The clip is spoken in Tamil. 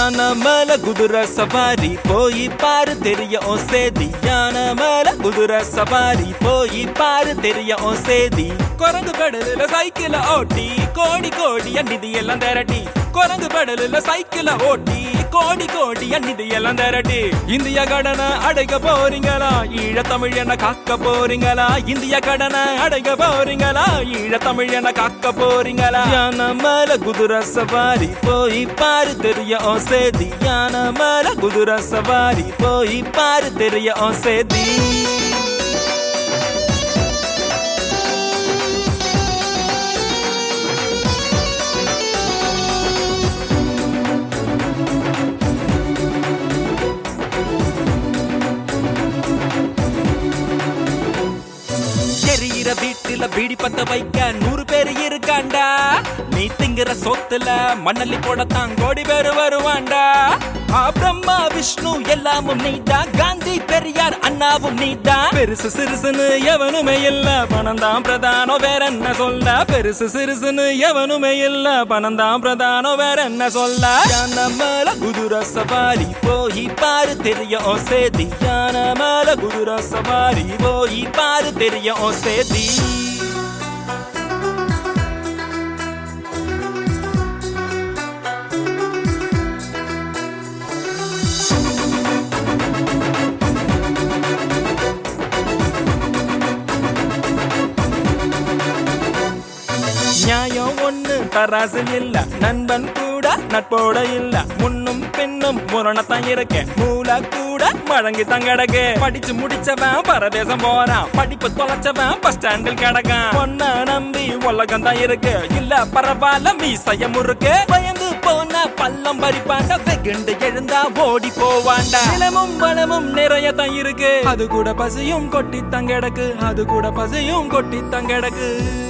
யானை மேல குதிரை சவாரி போய் பாரு தெரிய ஓ சேதி யானை மேல குதிரை சவாரி போய் பாரு தெரிய ஓ சேதி குரங்கு பெடலுல சைக்கிள ஓட்டி கோடி கோடி நிதி எல்லாம் திரட்டி குரங்கு பெடலுல சைக்கிள ஓட்டி கோடி கோடி நிதி எல்லாம் திரட்டி இந்திய கடனை அடைக்க போறீங்களா ஈழ தமிழ் என்ன காக்க போறீங்களா இந்திய கடனை அடைக்க போறீங்களா ஈழ தமிழ் என்ன காக்க போறீங்களா யானை மேல குதிரை சவாரி போய் பாரு தெரிய ஓ சேதி யானை மேல குதிரை சவாரி போய் பாரு தெரிய ஓ சேதி எரியிற வீட்டுல பீடி பத்த வைக்க நூறு பேர் இருக்காண்டா நீ திங்கிற சொத்துல மண்ணல்லி போடத்தான் கோடி பேர் வருவாண்டா ஆ, பிரம்மா விஷ்ணு எல்லாமும் நீதா காந்தி பெரியார் அண்ணாவும் நீதா பெருசு சிறுசுன்னு எவனுமே இல்ல பணம் தான் பிரதானம் வேற என்ன சொல்ல பெருசு சிறுசுன்னு எவனுமே இல்ல பணம் தான் பிரதானம் வேற என்ன சொல்ல யானை மேல குதிரை சவாரி போய் பாரு தெரிய ஓ சேதி யானை மேல குதிரை சவாரி போய் பாரு தெரிய ஓ சேதி நியாயம் ஒண்ணு தராசில் இல்ல நண்பன் கூட நட்போட இல்ல முன்னும் பின்னும் முரணத்தான் இருக்க மூளை கூட மழங்கி தான் கிடக்கு படிச்சு முடிச்சவன் பரதேசம் போறான் படிப்பு தொலைச்சவன் பஸ் ஸ்டாண்டில் கிடக்கான் பொண்ண நம்பி உலகம் தான் இருக்கு இல்ல பரவாயில்ல மீசைய முறுக்கு பயந்து போனா பள்ளம் பறிப்பாண்டா வெகுண்டு எழுந்தா ஓடி போவாண்டா நிலமும் வளமும் நிறைய தான் இருக்கு அது கூட பசியும் கொட்டி தான் கிடக்கு அது கூட பசியும் கொட்டி தான் கிடக்கு